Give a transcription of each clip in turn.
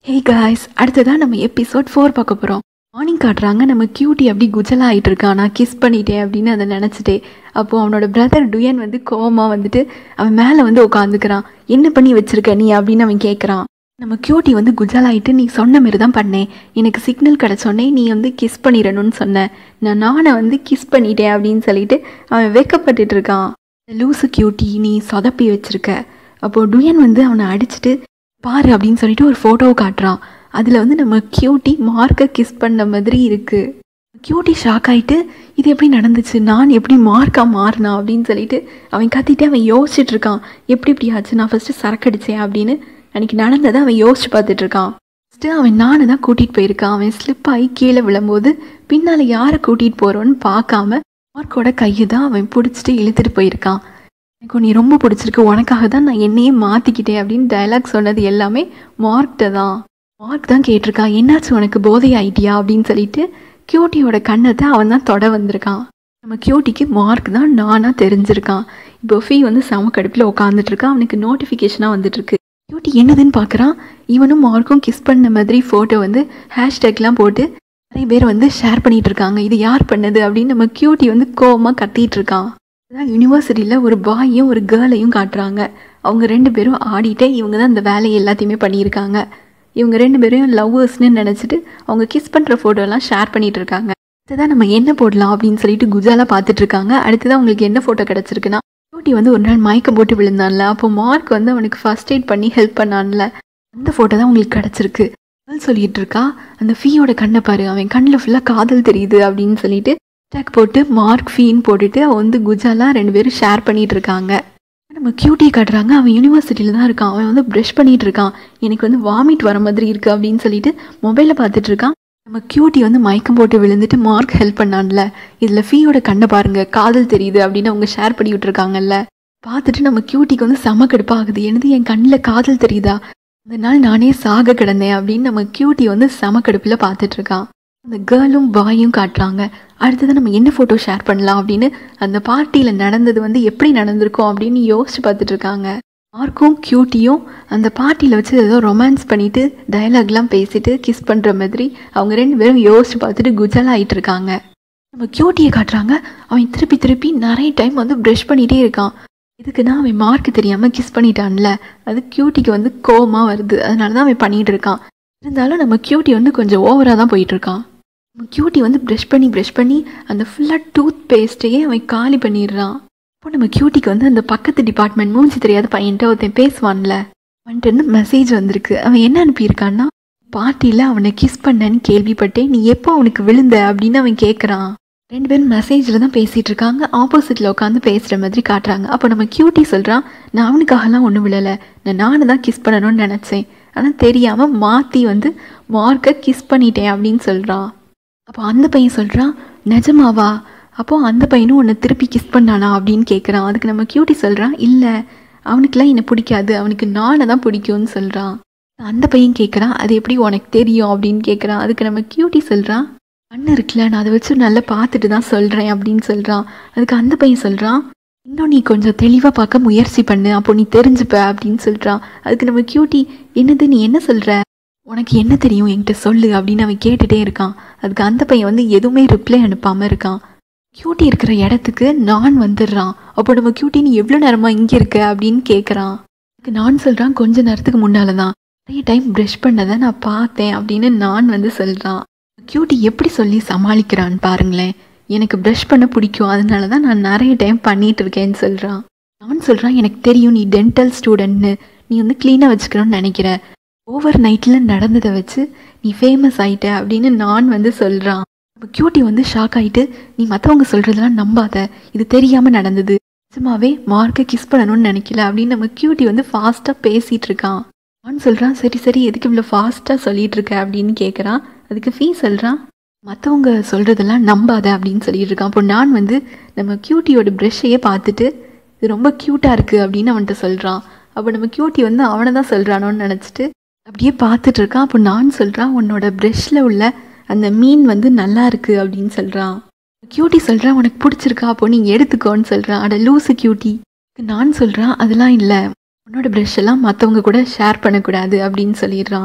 hey guys அடுத்ததான் நம்ம episode four பார்க்க போகிறோம் மார்னிங் காட்டுறாங்க நம்ம கியூட்டி அப்படி குஜலா ஆகிட்டு இருக்கான் நான் கிஸ் பண்ணிட்டேன் அப்படின்னு அதை நினச்சிட்டே அப்போது அவனோட பிரதர் டுயன் வந்து கோவமா வந்துட்டு அவன் மேலே வந்து உட்காந்துக்கிறான் என்ன பண்ணி வச்சிருக்க நீ அப்படின்னு அவன் கேட்குறான் நம்ம கியூட்டி வந்து குஜலாயிட்டு நீ சொன்ன மாரி தான் பண்ணேன் எனக்கு சிக்னல் கிடச்சோடனே நீ வந்து கிஸ் பண்ணிடணும்னு சொன்ன நான் நானை வந்து கிஸ் பண்ணிட்டேன் அப்படின்னு சொல்லிட்டு அவன் வெக்கப்பட்டுட்டு இருக்கான் லூசு கியூட்டி நீ சொதப்பி வச்சிருக்க அப்போது டுயன் வந்து அவனை அடிச்சிட்டு பாரு அப்படின்னு சொல்லிட்டு ஒரு ஃபோட்டோவை காட்டுறான் அதில் வந்து நம்ம கியூட்டி மார்க்கை கிஸ் பண்ண மாதிரி இருக்குது கியூட்டி ஷாக் ஆகிட்டு இது எப்படி நடந்துச்சு நான் எப்படி மார்க்காக மாறினா அப்படின்னு சொல்லிட்டு அவன் கத்திட்டு அவன் யோசிச்சுட்டு இருக்கான் எப்படி இப்படி ஆச்சு நான் ஃபஸ்ட்டு சரக்கு அடித்தேன் அப்படின்னு அன்றைக்கி நடந்ததை அவன் யோசிச்சு பார்த்துட்டு இருக்கான் ஃபஸ்ட்டு அவன் நானை தான் கூட்டிகிட்டு போயிருக்கான் அவன் ஸ்லிப் ஆகி கீழே விழும்போது பின்னால் யாரை கூட்டிகிட்டு போகிறோன்னு பார்க்காம மார்க்கோட கையை தான் அவன் பிடிச்சிட்டு இழுத்துட்டு போயிருக்கான் எனக்கு நீ ரொம்ப பிடிச்சிருக்கு உனக்காக தான் நான் என்னையே மாற்றிக்கிட்டேன் அப்படின்னு டைலாக் சொன்னது எல்லாமே மார்க்கிட்ட தான் மார்க் தான் கேட்டிருக்கான் என்னாச்சு உனக்கு போதை ஆயிட்டியா அப்படின்னு சொல்லிட்டு கியூட்டியோட கண்ணத்தை அவன் தான் தொட வந்திருக்கான் நம்ம கியூட்டிக்கு மார்க் தான் நானாக தெரிஞ்சிருக்கான் இப்போ ஃபீ வந்து செம கடுப்பில் உட்காந்துட்டு இருக்கான் அவனுக்கு நோட்டிஃபிகேஷனாக வந்துட்டு இருக்கு கியூட்டி என்னதுன்னு பார்க்குறான் இவனும் மார்க்கும் கிஸ் பண்ண மாதிரி ஃபோட்டோ வந்து ஹேஷ்டேக்லாம் போட்டு நிறைய பேர் வந்து ஷேர் பண்ணிட்டு இருக்காங்க இது யார் பண்ணது அப்படின்னு நம்ம கியூட்டி வந்து கோவமாக கத்திட்டு இருக்கான் அதான் யூனிவர்சிட்டியில் ஒரு பாயையும் ஒரு கேர்ளையும் காட்டுறாங்க அவங்க ரெண்டு பேரும் ஆடிட்டே இவங்க தான் இந்த வேலையை எல்லாத்தையுமே பண்ணியிருக்காங்க இவங்க ரெண்டு பேரையும் லவ்வர்ஸ்னு நினச்சிட்டு அவங்க கிஸ் பண்ணுற ஃபோட்டோலாம் ஷேர் பண்ணிட்டு இருக்காங்க அடுத்ததான் நம்ம என்ன போடலாம் அப்படின்னு சொல்லிட்டு குஜாலா பார்த்துட்டு இருக்காங்க அடுத்ததான் அவங்களுக்கு என்ன ஃபோட்டோ கிடச்சிருக்குன்னா டியூட்டி வந்து ஒரு நாள் மயக்கம் போட்டு விழுந்தான்ல அப்போ மார்க் வந்து அவனுக்கு ஃபர்ஸ்ட் எய்ட் பண்ணி ஹெல்ப் பண்ணான்ல அந்த ஃபோட்டோ தான் உங்களுக்கு கிடச்சிருக்கு அவள் சொல்லிட்டு இருக்கா அந்த ஃபீயோட கண்ணை பாரு அவன் கண்ணில் ஃபுல்லாக காதல் தெரியுது அப்படின்னு சொல்லிட்டு டேக் போட்டு மார்க் ஃபீன்னு போட்டுட்டு அவன் வந்து குஜாலா ரெண்டு பேரும் ஷேர் பண்ணிட்டு இருக்காங்க நம்ம கியூட்டி காட்டுறாங்க அவன் யூனிவர்சிட்டியில் தான் இருக்கான் அவன் வந்து ப்ரஷ் பண்ணிட்டு இருக்கான் எனக்கு வந்து வாமிட் வர மாதிரி இருக்கு அப்படின்னு சொல்லிட்டு மொபைலில் பார்த்துட்டு இருக்கான் நம்ம கியூட்டி வந்து மயக்கம் போட்டு விழுந்துட்டு மார்க் ஹெல்ப் பண்ணான்ல இதில் ஃபீயோட கண்ணை பாருங்க காதல் தெரியுது அப்படின்னு அவங்க ஷேர் பண்ணி விட்டுருக்காங்கல்ல பார்த்துட்டு நம்ம கியூட்டிக்கு வந்து செம கடுப்பாகுது எனது என் கண்ணில் காதல் தெரியுதா அந்த நாள் நானே சாக கிடந்தேன் அப்படின்னு நம்ம கியூட்டி வந்து செம கடுப்பில் பார்த்துட்டு இருக்கான் அந்த கேர்ளும் பாயும் காட்டுறாங்க அடுத்தது நம்ம என்ன ஃபோட்டோ ஷேர் பண்ணலாம் அப்படின்னு அந்த பார்ட்டியில் நடந்தது வந்து எப்படி நடந்திருக்கும் அப்படின்னு யோசிச்சு பார்த்துட்டு இருக்காங்க மார்க்கும் கியூட்டியும் அந்த பார்ட்டியில் வச்சு ஏதோ ரொமான்ஸ் பண்ணிட்டு டயலாக்லாம் பேசிட்டு கிஸ் பண்ணுற மாதிரி அவங்க ரெண்டு பேரும் யோசிச்சு பார்த்துட்டு குஜல் ஆகிட்டு இருக்காங்க நம்ம கியூட்டியை காட்டுறாங்க அவன் திருப்பி திருப்பி நிறைய டைம் வந்து ப்ரஷ் பண்ணிகிட்டே இருக்கான் இதுக்குன்னா அவன் மார்க் தெரியாமல் கிஸ் பண்ணிட்டான்ல அது கியூட்டிக்கு வந்து கோவமாக வருது அதனால தான் அவன் பண்ணிகிட்டு இருக்கான் இருந்தாலும் நம்ம கியூட்டி வந்து கொஞ்சம் ஓவராக தான் போயிட்டுருக்கான் நம்ம கியூட்டி வந்து ப்ரஷ் பண்ணி ப்ரஷ் பண்ணி அந்த ஃபுல்லாக டூத் பேஸ்ட்டையே அவன் காலி பண்ணிடுறான் அப்போ நம்ம கியூட்டிக்கு வந்து அந்த பக்கத்து டிபார்ட்மெண்ட் மூஞ்சி தெரியாத பையன்ட்ட ஒருத்தன் பேசுவான்ல வந்துட்டு மெசேஜ் வந்திருக்கு அவன் என்ன அனுப்பியிருக்கான்னா பார்ட்டியில் அவனை கிஸ் பண்ணேன்னு கேள்விப்பட்டேன் நீ எப்போ அவனுக்கு விழுந்த அப்படின்னு அவன் கேட்குறான் ரெண்டு பேரும் மெசேஜில் தான் பேசிகிட்டு இருக்காங்க ஆப்போசிட்டில் உட்காந்து பேசுகிற மாதிரி காட்டுறாங்க அப்போ நம்ம கியூட்டி சொல்கிறான் நான் அவனுக்காகலாம் ஒன்றும் விழலை நான் நானு தான் கிஸ் பண்ணணும்னு நினச்சேன் ஆனால் தெரியாமல் மாற்றி வந்து மார்க்கை கிஸ் பண்ணிட்டேன் அப்படின்னு சொல்கிறான் அப்போ அந்த பையன் சொல்கிறான் நிஜமாவா அப்போது அந்த பையனும் உன்னை திருப்பி கிஸ் பண்ணானா அப்படின்னு கேட்குறான் அதுக்கு நம்ம கியூட்டி சொல்கிறான் இல்லை அவனுக்குலாம் என்னை பிடிக்காது அவனுக்கு நானை தான் பிடிக்கும்னு சொல்கிறான் அந்த பையன் கேட்குறான் அது எப்படி உனக்கு தெரியும் அப்படின்னு கேட்குறான் அதுக்கு நம்ம கியூட்டி சொல்கிறான் கண்ணு இருக்குல்ல நான் அதை வச்சு நல்லா பார்த்துட்டு தான் சொல்கிறேன் அப்படின்னு சொல்கிறான் அதுக்கு அந்த பையன் சொல்கிறான் இன்னும் நீ கொஞ்சம் தெளிவாக பார்க்க முயற்சி பண்ணு அப்போ நீ தெரிஞ்சுப்ப அப்படின்னு சொல்கிறான் அதுக்கு நம்ம கியூட்டி என்னது நீ என்ன சொல்கிற உனக்கு என்ன தெரியும் என்கிட்ட சொல்லு அப்படின்னு அவன் கேட்டுகிட்டே இருக்கான் அதுக்கு அந்த பையன் வந்து எதுவுமே ரிப்ளை அனுப்பாமல் இருக்கான் கியூட்டி இருக்கிற இடத்துக்கு நான் வந்துடுறான் அப்போ நம்ம கியூட்டி நீ எவ்வளோ நேரமாக இங்கே இருக்க அப்படின்னு கேட்குறான் அதுக்கு நான் சொல்கிறான் கொஞ்ச நேரத்துக்கு முன்னால தான் நிறைய டைம் ப்ரஷ் பண்ணதை நான் பார்த்தேன் அப்படின்னு நான் வந்து சொல்கிறான் கியூட்டி எப்படி சொல்லி சமாளிக்கிறான்னு பாருங்களேன் எனக்கு ப்ரஷ் பண்ண பிடிக்கும் அதனால தான் நான் நிறைய டைம் பண்ணிகிட்டு இருக்கேன்னு சொல்கிறான் நான் சொல்கிறான் எனக்கு தெரியும் நீ டென்டல் ஸ்டூடெண்ட்னு நீ வந்து க்ளீனாக வச்சுக்கணும்னு நினைக்கிற ஓவர் நைட்டில் நடந்ததை வச்சு நீ ஃபேமஸ் ஆயிட்ட அப்படின்னு நான் வந்து சொல்கிறான் அப்போ கியூட்டி வந்து ஷாக் ஆகிட்டு நீ மற்றவங்க சொல்கிறதெல்லாம் நம்பாத இது தெரியாமல் நடந்தது நிஜமாவே மார்க்கை கிஸ் பண்ணணும்னு நினைக்கல அப்படின்னு நம்ம கியூட்டி வந்து ஃபாஸ்ட்டாக பேசிகிட்டு இருக்கான் நான் சொல்கிறான் சரி சரி எதுக்கு இவ்வளோ ஃபாஸ்ட்டாக சொல்லிட்டு இருக்க அப்படின்னு கேட்குறான் அதுக்கு ஃபீ சொல்கிறான் மற்றவங்க சொல்கிறதெல்லாம் நம்பாத அப்படின்னு சொல்லிட்டு இருக்கான் அப்போ நான் வந்து நம்ம கியூட்டியோட ப்ரெஷ்ஷையே பார்த்துட்டு இது ரொம்ப க்யூட்டாக இருக்குது அப்படின்னு அவன்கிட்ட சொல்கிறான் அப்போ நம்ம கியூட்டி வந்து அவனை தான் சொல்கிறானோன்னு நினச்சிட்டு அப்படியே பார்த்துட்டு இருக்கான் அப்போ நான் சொல்கிறான் உன்னோட ப்ரெஷ்ஷில் உள்ள அந்த மீன் வந்து நல்லா இருக்கு அப்படின்னு சொல்கிறான் கியூட்டி சொல்கிறான் உனக்கு பிடிச்சிருக்கா அப்போ நீ எடுத்துக்கோன்னு சொல்கிறான் அட லூஸு கியூட்டி நான் சொல்கிறான் அதெல்லாம் இல்லை உன்னோட ப்ரெஷ் எல்லாம் மற்றவங்க கூட ஷேர் பண்ணக்கூடாது அப்படின்னு சொல்லிடுறான்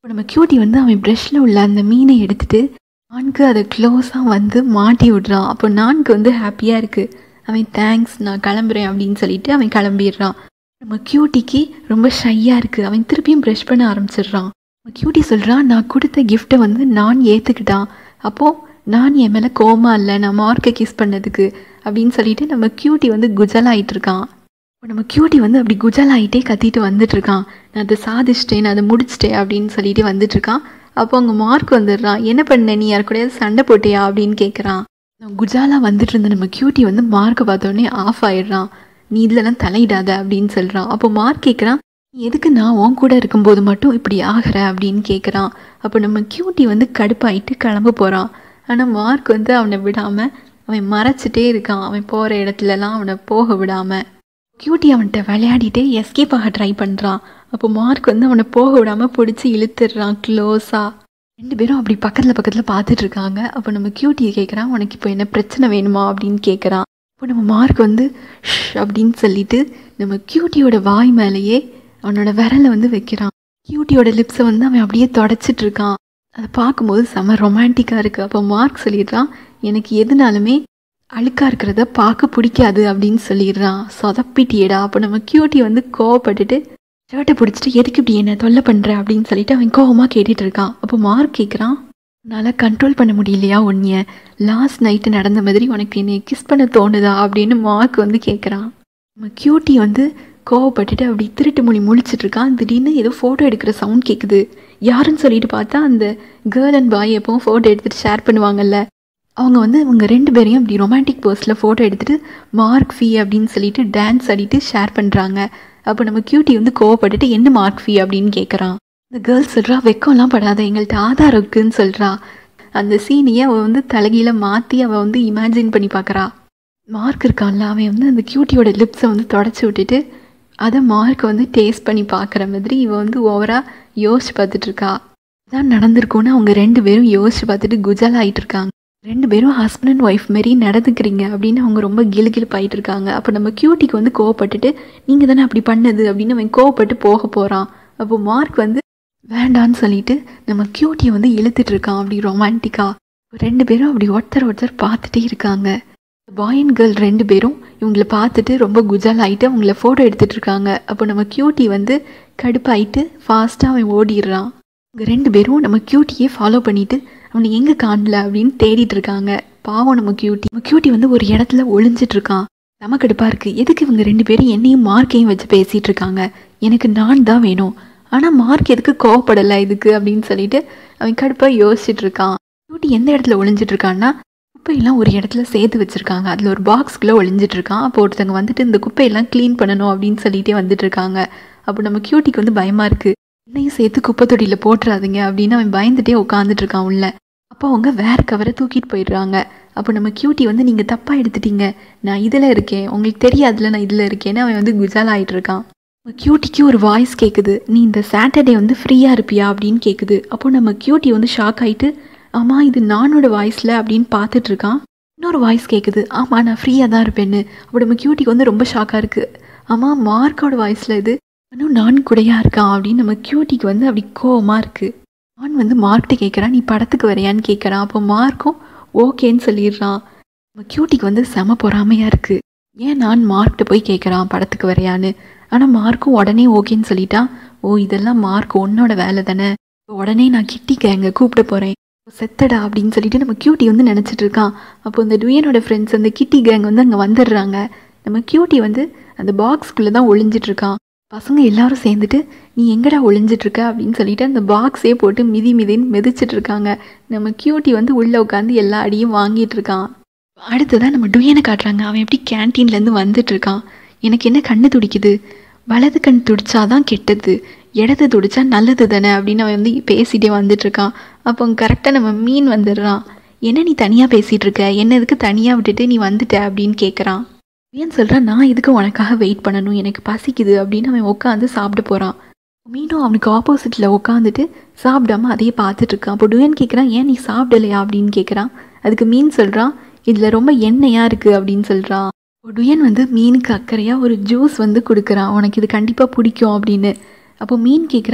இப்போ நம்ம கியூட்டி வந்து அவன் ப்ரெஷ்ஷில் உள்ள அந்த மீனை எடுத்துட்டு நான்கு அதை க்ளோஸாக வந்து மாட்டி விடுறான் அப்போ நான்கு வந்து ஹாப்பியாக இருக்குது அவன் தேங்க்ஸ் நான் கிளம்புறேன் அப்படின்னு சொல்லிட்டு அவன் கிளம்பிடுறான் நம்ம கியூட்டிக்கு ரொம்ப ஷையாக இருக்குது அவன் திருப்பியும் ப்ரெஷ் பண்ண ஆரம்பிச்சிடுறான் நம்ம கியூட்டி சொல்கிறான் நான் கொடுத்த கிஃப்ட்டை வந்து நான் ஏற்றுக்கிட்டான் அப்போது நான் என் மேலே கோமா இல்லை நான் மார்க்கை கிஸ் பண்ணதுக்கு அப்படின்னு சொல்லிட்டு நம்ம கியூட்டி வந்து குஜலாயிட்டு இருக்கான் இப்போ நம்ம கியூட்டி வந்து அப்படி குஜலாயிட்டே கத்திட்டு வந்துட்டு இருக்கான் நான் அதை சாதிச்சிட்டேன் நான் அதை முடிச்சிட்டேன் அப்படின்னு சொல்லிட்டு வந்துட்டு இருக்கான் அப்போ அங்கே மார்க் வந்துடுறான் என்ன பண்ண நீ யார் கூடயாவது சண்டை போட்டியா அப்படின்னு கேட்குறான் குஜாலா வந்துட்டு இருந்த நம்ம கியூட்டி வந்து மார்க்கை பார்த்தோன்னே ஆஃப் ஆயிடுறான் நீ இதுலலாம் தலையிடாத அப்படின்னு சொல்கிறான் அப்போ மார்க் கேட்குறான் நீ எதுக்கு நான் உன் கூட இருக்கும்போது மட்டும் இப்படி ஆகிற அப்படின்னு கேட்குறான் அப்போ நம்ம கியூட்டி வந்து கடுப்பாயிட்டு கிளம்ப போகிறான் ஆனால் மார்க் வந்து அவனை விடாமல் அவன் மறைச்சிட்டே இருக்கான் அவன் போகிற இடத்துலலாம் அவனை போக விடாமல் கியூட்டி அவன்கிட்ட விளையாடிட்டே எஸ்கேப் ஆக ட்ரை பண்ணுறான் அப்போ மார்க் வந்து அவனை போக விடாமல் பிடிச்சி இழுத்துடுறான் க்ளோஸாக ரெண்டு பேரும் அப்படி பக்கத்தில் பக்கத்தில் பார்த்துட்டு இருக்காங்க அப்போ நம்ம கியூட்டியை கேட்குறான் உனக்கு இப்போ என்ன பிரச்சனை வேணுமா அப்படின்னு கேட்குறான் இப்போ நம்ம மார்க் வந்து ஷ் அப்படின்னு சொல்லிட்டு நம்ம கியூட்டியோட வாய் மேலேயே அவனோட விரலை வந்து வைக்கிறான் கியூட்டியோட லிப்ஸை வந்து அவன் அப்படியே தொடச்சிட்டு இருக்கான் அதை பார்க்கும்போது செம ரொமான்டிக்காக இருக்குது அப்போ மார்க் சொல்லிடுறான் எனக்கு எதுனாலுமே அழுக்காக இருக்கிறத பார்க்க பிடிக்காது அப்படின்னு சொல்லிடுறான் சொதப்பிட்டியடா அப்போ நம்ம கியூட்டி வந்து கோவப்பட்டுட்டு ஷர்ட்டை பிடிச்சிட்டு எதுக்கு இப்படி என்ன தொல்லை பண்ணுற அப்படின்னு சொல்லிட்டு அவன் கோவமாக கேட்டுட்டு இருக்கான் அப்போ மார்க் கேட்குறான் உன்னால் கண்ட்ரோல் பண்ண முடியலையா உன்னைய லாஸ்ட் நைட்டு நடந்த மாதிரி உனக்கு என்னை கிஸ் பண்ண தோணுதா அப்படின்னு மார்க் வந்து கேட்குறான் நம்ம கியூட்டி வந்து கோவப்பட்டுட்டு அப்படி திருட்டு மொழி முழிச்சிட்டு இருக்கான் திடீர்னு ஏதோ ஃபோட்டோ எடுக்கிற சவுண்ட் கேட்குது யாருன்னு சொல்லிட்டு பார்த்தா அந்த கேர்ள் அண்ட் பாய் எப்பவும் ஃபோட்டோ எடுத்துகிட்டு ஷேர் பண்ணுவாங்கல்ல அவங்க வந்து இவங்க ரெண்டு பேரையும் அப்படி ரொமான்டிக் போஸ்டில் ஃபோட்டோ எடுத்துகிட்டு மார்க் ஃபீ அப்படின்னு சொல்லிட்டு டான்ஸ் ஆடிட்டு ஷேர் பண்ணுறாங்க அப்போ நம்ம கியூட்டி வந்து கோவப்பட்டுட்டு என்ன மார்க் ஃபீ அப்படின்னு கேட்குறான் இந்த கேர்ள் சொல்கிறா வெக்கம்லாம் படாத எங்கள்கிட்ட ஆதாரம் இருக்குன்னு சொல்கிறா அந்த சீனையை அவள் வந்து தலைகீழ மாற்றி அவள் வந்து இமேஜின் பண்ணி பார்க்குறா மார்க் இருக்கான்ல அவன் வந்து அந்த கியூட்டியோட லிப்ஸை வந்து தொடச்சி விட்டுட்டு அதை மார்க்கை வந்து டேஸ்ட் பண்ணி பார்க்குற மாதிரி இவன் வந்து ஓவராக யோசிச்சு பார்த்துட்டு இருக்கா இதான் நடந்திருக்கும்னு அவங்க ரெண்டு பேரும் யோசிச்சு பார்த்துட்டு குஜால் ஆகிட்டு இருக்காங்க ரெண்டு பேரும் ஹஸ்பண்ட் அண்ட் ஒய்ஃப் மாரி நடந்துக்கிறீங்க அப்படின்னு அவங்க ரொம்ப கிலுகிலுப்பாயிட்டு இருக்காங்க அப்போ நம்ம கியூட்டிக்கு வந்து கோவப்பட்டுட்டு நீங்கள் தானே அப்படி பண்ணது அப்படின்னு அவன் கோவப்பட்டு போக போகிறான் அப்போ மார்க் வந்து வேண்டான்னு சொல்லிட்டு நம்ம கியூட்டியை வந்து இழுத்துட்டு இருக்கான் அப்படி ரொமான்டிக்காக ரெண்டு பேரும் அப்படி ஒருத்தர் ஒருத்தர் பார்த்துட்டே இருக்காங்க பாய் அண்ட் கேர்ள் ரெண்டு பேரும் இவங்கள பார்த்துட்டு ரொம்ப குஜால் ஆகிட்டு அவங்கள ஃபோட்டோ எடுத்துகிட்டு இருக்காங்க அப்போ நம்ம கியூட்டி வந்து கடுப்பாயிட்டு ஃபாஸ்ட்டாக அவன் ஓடிடுறான் இவங்க ரெண்டு பேரும் நம்ம கியூட்டியே ஃபாலோ பண்ணிட்டு அவனை எங்கே காணல அப்படின்னு தேடிட்டு இருக்காங்க பாவம் நம்ம கியூட்டி நம்ம கியூட்டி வந்து ஒரு இடத்துல ஒளிஞ்சிட்டு இருக்கான் நம்ம கடுப்பாக இருக்குது எதுக்கு இவங்க ரெண்டு பேரும் என்னையும் மார்க்கையும் வச்சு பேசிகிட்டு இருக்காங்க எனக்கு நான் தான் வேணும் ஆனால் மார்க் எதுக்கு கோவப்படலை இதுக்கு அப்படின்னு சொல்லிட்டு அவன் கடுப்பாக யோசிச்சுட்டு இருக்கான் கியூட்டி எந்த இடத்துல ஒளிஞ்சிட்டு இருக்கான்னா குப்பையெல்லாம் ஒரு இடத்துல சேர்த்து வச்சுருக்காங்க அதில் ஒரு பாக்ஸ்குள்ளே ஒளிஞ்சிட்டு இருக்கான் அப்போ ஒருத்தவங்க வந்துட்டு இந்த குப்பையெல்லாம் க்ளீன் பண்ணணும் அப்படின்னு சொல்லிட்டே வந்துட்டு இருக்காங்க அப்போ நம்ம கியூட்டிக்கு வந்து பயமாக இருக்குது என்னையும் சேர்த்து குப்பை தொட்டியில் போட்டுறாதீங்க அப்படின்னு அவன் பயந்துட்டே உட்காந்துட்டு இருக்கான் உள்ள அப்போ அவங்க வேற கவரை தூக்கிட்டு போயிடுறாங்க அப்போ நம்ம கியூட்டி வந்து நீங்கள் தப்பாக எடுத்துட்டீங்க நான் இதில் இருக்கேன் உங்களுக்கு தெரியாதுல நான் இதில் இருக்கேன்னு அவன் வந்து குஜால் ஆகிட்டு இருக்கான் நம்ம கியூட்டிக்கு ஒரு வாய்ஸ் கேட்குது நீ இந்த சாட்டர்டே வந்து ஃப்ரீயாக இருப்பியா அப்படின்னு கேட்குது அப்போ நம்ம கியூட்டி வந்து ஷாக் ஆகிட்டு ஆமாம் இது நானோட வாய்ஸில் அப்படின்னு பார்த்துட்டு இருக்கான் இன்னொரு வாய்ஸ் கேட்குது ஆமாம் நான் ஃப்ரீயாக தான் இருப்பேன்னு அப்போ நம்ம கியூட்டிக்கு வந்து ரொம்ப ஷாக்காக இருக்குது ஆமாம் மார்க்கோட வாய்ஸில் இது இன்னும் நான் கூடயா இருக்கான் அப்படின்னு நம்ம கியூட்டிக்கு வந்து அப்படி கோவமாக இருக்குது நான் வந்து மார்க்கிட்ட கேட்குறான் நீ படத்துக்கு வரையான்னு கேட்குறான் அப்போ மார்க்கும் ஓகேன்னு சொல்லிடுறான் நம்ம கியூட்டிக்கு வந்து செம பொறாமையாக இருக்குது ஏன் நான் மார்க்கிட்ட போய் கேட்குறான் படத்துக்கு வரையான்னு ஆனால் மார்க்கும் உடனே ஓகேன்னு சொல்லிட்டான் ஓ இதெல்லாம் மார்க் உன்னோட வேலை தானே உடனே நான் கிட்டி கேங்க கூப்பிட போகிறேன் செத்தடா அப்படின்னு சொல்லிட்டு நம்ம கியூட்டி வந்து நினச்சிட்டு இருக்கான் அப்போ இந்த டுயனோட ஃப்ரெண்ட்ஸ் அந்த கிட்டி கேங் வந்து அங்கே வந்துடுறாங்க நம்ம கியூட்டி வந்து அந்த பாக்ஸ்குள்ளே தான் ஒளிஞ்சிட்டு இருக்கான் பசங்க எல்லாரும் சேர்ந்துட்டு நீ எங்கடா ஒளிஞ்சிட்டு இருக்க அப்படின்னு சொல்லிட்டு அந்த பாக்ஸே போட்டு மிதி மிதின்னு மிதிச்சிட்டு இருக்காங்க நம்ம கியூட்டி வந்து உள்ளே உட்காந்து எல்லா அடியும் வாங்கிட்டு இருக்கான் அடுத்ததான் நம்ம டுயனை காட்டுறாங்க அவன் எப்படி கேன்டீன்லேருந்து வந்துட்டு இருக்கான் எனக்கு என்ன கண்ணு துடிக்குது வலது கண் துடிச்சாதான் கெட்டது இடது துடிச்சா நல்லது தானே அப்படின்னு அவன் வந்து பேசிட்டே வந்துட்டு இருக்கான் அப்போ கரெக்டாக நம்ம மீன் வந்துடுறான் என்ன நீ தனியாக பேசிகிட்டு இருக்க என்ன எதுக்கு தனியாக விட்டுட்டு நீ வந்துட்ட அப்படின்னு கேட்குறான் ஏன் சொல்கிறான் நான் இதுக்கு உனக்காக வெயிட் பண்ணணும் எனக்கு பசிக்குது அப்படின்னு அவன் உட்காந்து சாப்பிட போகிறான் மீனும் அவனுக்கு ஆப்போசிட்டில் உட்காந்துட்டு சாப்பிடாம அதையே பார்த்துட்டு இருக்கான் அப்போ டுயன் கேட்குறான் ஏன் நீ சாப்பிடலையா அப்படின்னு கேட்குறான் அதுக்கு மீன் சொல்கிறான் இதில் ரொம்ப எண்ணெயாக இருக்குது அப்படின்னு சொல்கிறான் டுயன் வந்து மீனுக்கு அக்கறையாக ஒரு ஜூஸ் வந்து கொடுக்குறான் உனக்கு இது கண்டிப்பாக பிடிக்கும் அப்படின்னு அப்போ மீன் கேட்குறான்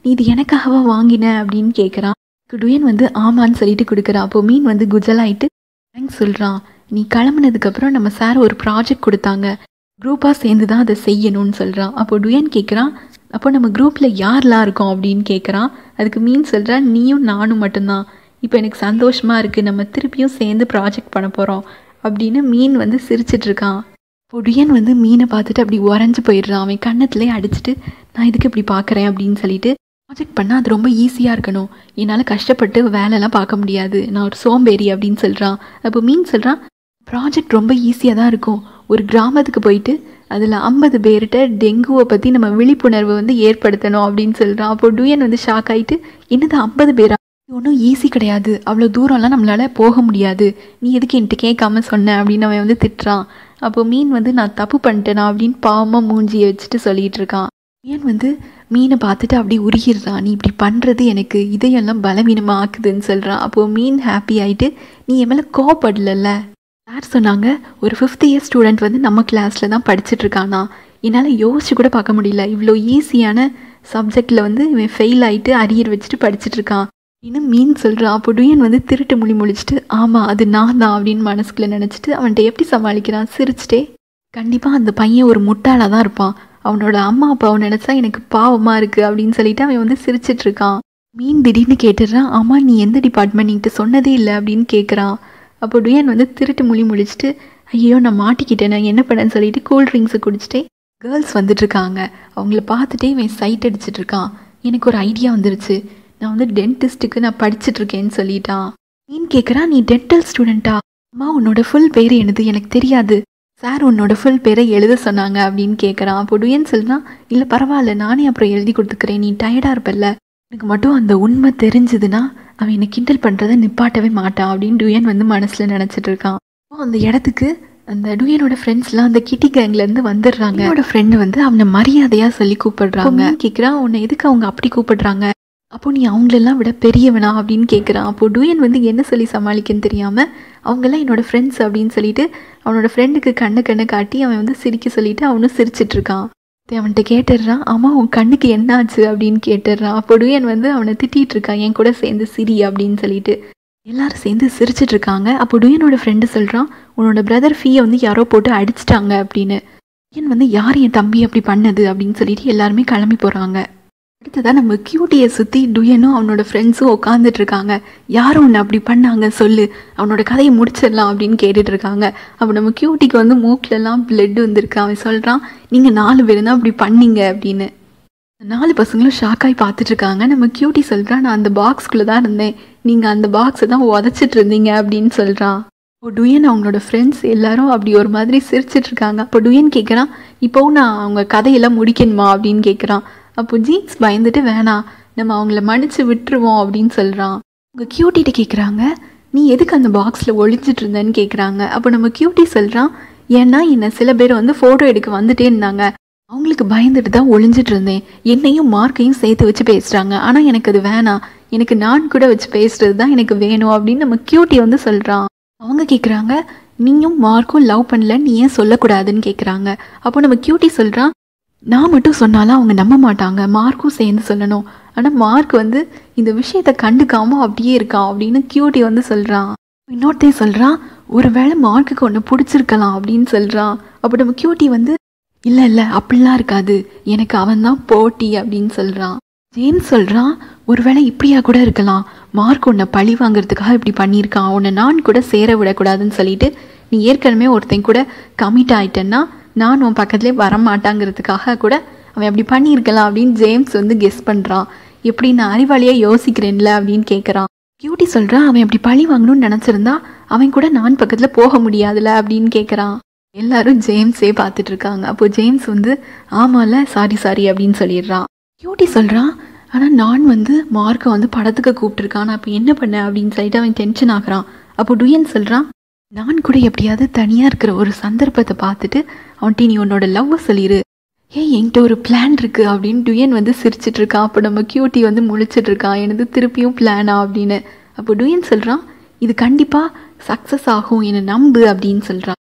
நீ இது எனக்காகவா வாங்கின அப்படின்னு கேட்குறான் டுயன் வந்து ஆமான்னு சொல்லிட்டு கொடுக்குறான் அப்போ மீன் வந்து குஜலாயிட்டு தேங்க்ஸ் சொல்கிறான் நீ கிளம்புனதுக்கப்புறம் நம்ம சார் ஒரு ப்ராஜெக்ட் கொடுத்தாங்க குரூப்பாக சேர்ந்து தான் அதை செய்யணும்னு சொல்கிறான் அப்போ டுயன் கேட்குறான் அப்போ நம்ம குரூப்பில் யாரெல்லாம் இருக்கோம் அப்படின்னு கேட்குறான் அதுக்கு மீன் சொல்கிறான் நீயும் நானும் மட்டும்தான் இப்போ எனக்கு சந்தோஷமாக இருக்குது நம்ம திருப்பியும் சேர்ந்து ப்ராஜெக்ட் பண்ண போகிறோம் அப்படின்னு மீன் வந்து சிரிச்சிட்ருக்கான் பொடியன் வந்து மீனை பார்த்துட்டு அப்படி உறைஞ்சு போயிடுறான் அவன் கன்னத்துலேயே அடிச்சுட்டு நான் இதுக்கு இப்படி பார்க்குறேன் அப்படின்னு சொல்லிட்டு ப்ராஜெக்ட் பண்ணால் அது ரொம்ப ஈஸியாக இருக்கணும் என்னால் கஷ்டப்பட்டு வேலைலாம் பார்க்க முடியாது நான் ஒரு சோம்பேறி அப்படின்னு சொல்கிறான் அப்போ மீன் சொல்கிறான் ப்ராஜெக்ட் ரொம்ப ஈஸியாக தான் இருக்கும் ஒரு கிராமத்துக்கு போயிட்டு அதில் ஐம்பது பேர்கிட்ட டெங்குவை பற்றி நம்ம விழிப்புணர்வு வந்து ஏற்படுத்தணும் அப்படின்னு சொல்கிறான் அப்போ டூயன் வந்து ஷாக் ஆகிட்டு என்னது ஐம்பது பேரா ஒன்றும் ஈஸி கிடையாது அவ்வளோ தூரம்லாம் நம்மளால் போக முடியாது நீ எதுக்கு என்கிட்ட கேட்காம சொன்ன அப்படின்னு அவன் வந்து திட்டுறான் அப்போ மீன் வந்து நான் தப்பு பண்ணிட்டேனா அப்படின்னு பாவமாக மூஞ்சியை வச்சுட்டு சொல்லிட்டு இருக்கான் மீன் வந்து மீனை பார்த்துட்டு அப்படி உருகிடுறான் நீ இப்படி பண்ணுறது எனக்கு இதையெல்லாம் பலவீனமாக ஆக்குதுன்னு சொல்கிறான் அப்போது மீன் ஹாப்பி ஆகிட்டு நீ என் மேலே கோவப்படலல்ல சார் சொன்னாங்க ஒரு ஃபிஃப்த் இயர் ஸ்டூடெண்ட் வந்து நம்ம கிளாஸில் தான் படிச்சுட்டு இருக்கானா என்னால் யோசிச்சு கூட பார்க்க முடியல இவ்வளோ ஈஸியான சப்ஜெக்டில் வந்து இவன் ஃபெயில் ஆகிட்டு அரியர் வச்சுட்டு படிச்சுட்டு இருக்கான் இன்னும் மீன் சொல்கிறான் அப்போ டுயன் வந்து திருட்டு மொழி முழிச்சிட்டு ஆமாம் அது நான் தான் அப்படின்னு மனசுக்குள்ளே நினச்சிட்டு அவன்கிட்ட எப்படி சமாளிக்கிறான் சிரிச்சிட்டே கண்டிப்பாக அந்த பையன் ஒரு முட்டாளாக தான் இருப்பான் அவனோட அம்மா அப்பாவை நினச்சா எனக்கு பாவமாக இருக்குது அப்படின்னு சொல்லிட்டு அவன் வந்து சிரிச்சிட்டு இருக்கான் மீன் திடீர்னு கேட்டுடுறான் ஆமாம் நீ எந்த டிபார்ட்மெண்ட் நீங்கிட்ட சொன்னதே இல்லை அப்படின்னு கேட்குறான் அப்போ டுயன் வந்து திருட்டு மொழி முழிச்சிட்டு ஐயோ நான் மாட்டிக்கிட்டேன் நான் என்ன பண்ணேன்னு சொல்லிட்டு கூல் ட்ரிங்க்ஸை குடிச்சிட்டே கேர்ள்ஸ் வந்துட்டு இருக்காங்க அவங்கள பார்த்துட்டே இவன் சைட் அடிச்சிட்டு இருக்கான் எனக்கு ஒரு ஐடியா வந்துருச்சு நான் வந்து டென்டிஸ்ட்டுக்கு நான் படிச்சுட்டு இருக்கேன்னு சொல்லிட்டான் மீன் கேட்குறா நீ டென்டல் ஸ்டூடெண்ட்டா அம்மா உன்னோட ஃபுல் பேர் என்னது எனக்கு தெரியாது சார் உன்னோட ஃபுல் பேரை எழுத சொன்னாங்க அப்படின்னு கேட்குறான் அப்போ டுயன் சொல்றான் இல்லை பரவாயில்ல நானே அப்புறம் எழுதி கொடுத்துக்கிறேன் நீ டயர்டாக இருப்பல்ல எனக்கு மட்டும் அந்த உண்மை தெரிஞ்சதுன்னா அவன் என்னை கிண்டல் பண்ணுறதை நிப்பாட்டவே மாட்டான் அப்படின்னு டுயன் வந்து மனசில் நினச்சிட்டு இருக்கான் அப்போ அந்த இடத்துக்கு அந்த டுயனோட ஃப்ரெண்ட்ஸ்லாம் அந்த கிட்டி கேங்லேருந்து வந்துடுறாங்க என்னோட ஃப்ரெண்டு வந்து அவனை மரியாதையாக சொல்லி கூப்பிடுறாங்க கேட்குறான் உன்னை எதுக்கு அவங்க அப்படி கூப்பிடுறாங்க அப்போ நீ அவங்களெல்லாம் விட பெரியவனா அப்படின்னு கேட்குறான் அப்போ டூயன் வந்து என்ன சொல்லி சமாளிக்கன்னு தெரியாமல் அவங்கெல்லாம் என்னோட ஃப்ரெண்ட்ஸ் அப்படின்னு சொல்லிட்டு அவனோட ஃப்ரெண்டுக்கு கண்ணை கண்ணை காட்டி அவன் வந்து சிரிக்க சொல்லிட்டு அவனும் சிரிச்சிட்டு இருக்கான் அவன்கிட்ட கேட்டுடுறான் ஆமாம் உன் கண்ணுக்கு என்னாச்சு அப்படின்னு கேட்டுடுறான் அப்போ டூயன் வந்து அவனை திட்டிகிட்டு இருக்கான் என் கூட சேர்ந்து சிரி அப்படின்னு சொல்லிட்டு எல்லாரும் சேர்ந்து சிரிச்சிட்டு இருக்காங்க அப்போ டுயனோட ஃப்ரெண்டு சொல்கிறான் உன்னோட பிரதர் ஃபீயை வந்து யாரோ போட்டு அடிச்சிட்டாங்க அப்படின்னு டுயன் வந்து யார் என் தம்பி அப்படி பண்ணது அப்படின்னு சொல்லிட்டு எல்லாருமே கிளம்பி போகிறாங்க அடுத்ததான் நம்ம கியூட்டியை சுற்றி டுயனும் அவனோட ஃப்ரெண்ட்ஸும் உட்காந்துட்டு இருக்காங்க யாரும் ஒன்று அப்படி பண்ணாங்க சொல்லு அவனோட கதையை முடிச்சிடலாம் அப்படின்னு கேட்டுட்டு இருக்காங்க அப்போ நம்ம கியூட்டிக்கு வந்து மூக்கிலலாம் பிளட் வந்திருக்கு அவன் சொல்கிறான் நீங்கள் நாலு பேர் தான் அப்படி பண்ணீங்க அப்படின்னு நாலு பசங்களும் ஷாக்காகி பார்த்துட்டு இருக்காங்க நம்ம கியூட்டி சொல்கிறான் நான் அந்த பாக்ஸ்குள்ளே தான் இருந்தேன் நீங்கள் அந்த பாக்ஸை தான் உதச்சிட்டு இருந்தீங்க அப்படின்னு சொல்கிறான் இப்போ டுயன் அவங்களோட ஃப்ரெண்ட்ஸ் எல்லாரும் அப்படி ஒரு மாதிரி சிரிச்சிட்டு இருக்காங்க அப்போ டுயன் கேட்குறான் இப்போவும் நான் அவங்க கதையெல்லாம் முடிக்கணுமா அப்படின்னு கேட்குறான் அப்போ ஜீன்ஸ் பயந்துட்டு வேணாம் நம்ம அவங்கள மன்னிச்சு விட்டுருவோம் அப்படின்னு சொல்கிறான் அவங்க கியூட்டிகிட்ட கேட்குறாங்க நீ எதுக்கு அந்த பாக்ஸில் ஒளிஞ்சிட்டு இருந்தேன்னு கேட்குறாங்க அப்போ நம்ம கியூட்டி சொல்கிறான் ஏன்னா என்னை சில பேர் வந்து ஃபோட்டோ எடுக்க வந்துட்டே இருந்தாங்க அவங்களுக்கு பயந்துட்டு தான் ஒளிஞ்சிட்டு இருந்தேன் என்னையும் மார்க்கையும் சேர்த்து வச்சு பேசுகிறாங்க ஆனால் எனக்கு அது வேணாம் எனக்கு நான் கூட வச்சு பேசுறது தான் எனக்கு வேணும் அப்படின்னு நம்ம கியூட்டி வந்து சொல்கிறான் அவங்க கேட்குறாங்க நீயும் மார்க்கும் லவ் பண்ணல நீ ஏன் சொல்லக்கூடாதுன்னு கேட்குறாங்க அப்போ நம்ம கியூட்டி சொல்கிறான் நான் மட்டும் சொன்னாலும் அவங்க நம்ப மாட்டாங்க மார்க்கும் சேர்ந்து சொல்லணும் ஆனால் மார்க் வந்து இந்த விஷயத்த கண்டுக்காம அப்படியே இருக்கான் அப்படின்னு கியூட்டி வந்து சொல்கிறான் இன்னொருத்தையும் சொல்கிறான் ஒருவேளை மார்க்குக்கு ஒன்று பிடிச்சிருக்கலாம் அப்படின்னு சொல்கிறான் அப்போ நம்ம கியூட்டி வந்து இல்லை இல்லை அப்படிலாம் இருக்காது எனக்கு அவன் தான் போட்டி அப்படின்னு சொல்கிறான் ஜேம்ஸ் சொல்கிறான் ஒருவேளை இப்படியா கூட இருக்கலாம் மார்க் உன்னை பழி வாங்குறதுக்காக இப்படி பண்ணியிருக்கான் உன்னை நான் கூட சேர விடக்கூடாதுன்னு சொல்லிட்டு நீ ஏற்கனவே ஒருத்தன் கூட கமிட் ஆயிட்டேன்னா நான் உன் பக்கத்துலேயே வரமாட்டாங்கிறதுக்காக கூட அவன் அப்படி பண்ணியிருக்கலாம் அப்படின்னு ஜேம்ஸ் வந்து கெஸ் பண்ணுறான் எப்படி நான் அறிவாளியாக யோசிக்கிறேன்ல அப்படின்னு கேட்குறான் கியூட்டி சொல்கிறான் அவன் அப்படி பழி வாங்கணும்னு நினச்சிருந்தா அவன் கூட நான் பக்கத்தில் போக முடியாதுல்ல அப்படின்னு கேட்குறான் எல்லாரும் ஜேம்ஸே பார்த்துட்டு இருக்காங்க அப்போ ஜேம்ஸ் வந்து ஆமாம்ல சாரி சாரி அப்படின்னு சொல்லிடுறான் கியூட்டி சொல்கிறான் ஆனால் நான் வந்து மார்க்கை வந்து படத்துக்கு கூப்பிட்டுருக்கான் நான் இப்போ என்ன பண்ண அப்படின்னு சொல்லிட்டு அவன் டென்ஷன் ஆகுறான் அப்போ டுயன் சொல்கிறான் நான் கூட எப்படியாவது தனியாக இருக்கிற ஒரு சந்தர்ப்பத்தை பார்த்துட்டு அவன்கிட்ட நீ உன்னோட லவ்வை சொல்லிடு ஏய் என்கிட்ட ஒரு பிளான் இருக்குது அப்படின்னு டுயன் வந்து சிரிச்சிட்டு இருக்கான் அப்போ நம்ம கியூட்டி வந்து முழிச்சிட்டு இருக்கான் எனது திருப்பியும் பிளானா அப்படின்னு அப்போ டுயன் சொல்கிறான் இது கண்டிப்பாக சக்ஸஸ் ஆகும் என்னை நம்பு அப்படின்னு சொல்கிறான்